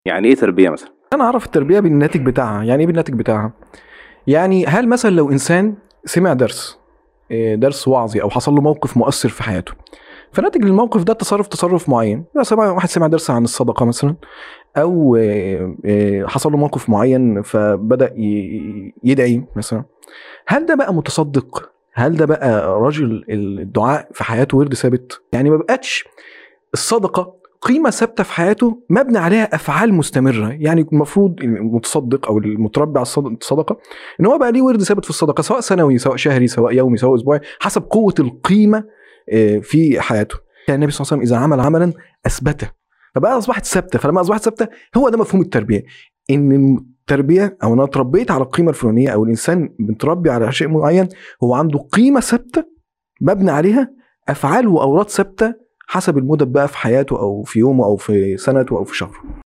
يعني ايه تربيه مثلا انا اعرف التربيه بالناتج بتاعها يعني ايه بالناتج بتاعها يعني هل مثلا لو انسان سمع درس إيه، درس وعظي او حصل له موقف مؤثر في حياته فناتج للموقف ده تصرف تصرف معين سمع واحد سمع درس عن الصدقه مثلا او إيه، إيه، حصل له موقف معين فبدا ي- يدعي مثلا هل ده بقى متصدق هل ده بقى راجل الدعاء في حياته ورد ثابت يعني ما بقتش الصدقه قيمه ثابته في حياته مبني عليها افعال مستمره يعني المفروض المتصدق او المتربي على الصد- الصدقه ان هو بقى ليه ورد ثابت في الصدقه سواء سنوي سواء شهري سواء يومي سواء اسبوعي حسب قوه القيمه آه، في حياته كان النبي صلى الله عليه وسلم اذا عمل عملا اثبته فبقى اصبحت ثابته فلما اصبحت ثابته هو ده مفهوم التربيه ان التربيه او انا اتربيت على القيمه الفلانيه او الانسان متربي على شيء معين هو عنده قيمه ثابته مبني عليها افعال واوراد ثابته حسب المدد بقى في حياته او في يومه او في سنته او في شهره